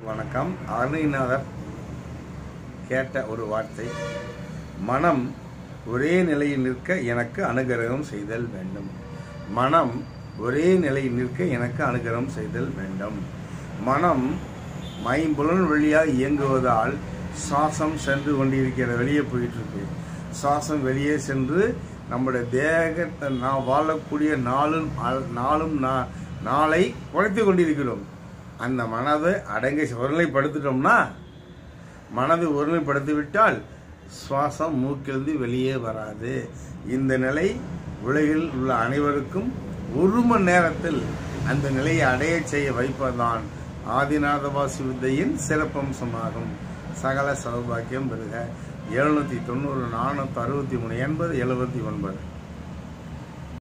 வணக்கம் அருணைநாதர் கேட்ட ஒரு வார்த்தை மனம் ஒரே நிலையில் நிற்க எனக்கு அனுகிரகம் செய்தல் வேண்டும் மனம் ஒரே நிலையில் நிற்க எனக்கு அனுகிரகம் செய்தல் வேண்டும் மனம் மைம்புலன் வழியாக இயங்குவதால் சுவாசம் சென்று கொண்டிருக்கிற வெளியே போயிட்டு இருக்கு சுவாசம் வெளியே சென்று நம்முடைய தேகத்தை நான் வாழக்கூடிய நாளும் அல்- நாளும் நா- நாளை குறைத்து கொண்டிருக்கிறோம் அந்த மனதை அடங்கி ஒருநிலைப்படுத்திட்டோம்னா மனதை ஒருநிலைப்படுத்தி விட்டால் சுவாசம் மூக்கிலிருந்து வெளியே வராது இந்த நிலை உலகில் உள்ள அனைவருக்கும் ஒரு மணி நேரத்தில் அந்த நிலையை அடையச் செய்ய வைப்பதுதான் ஆதிநாதவாசி வித்தையின் சிறப்பம்சமாகும் சகல சௌபாக்கியம் பெறுக எழுநூத்தி தொண்ணூறு நானூத்தி அறுபத்தி மூணு எண்பது எழுபத்தி ஒன்பது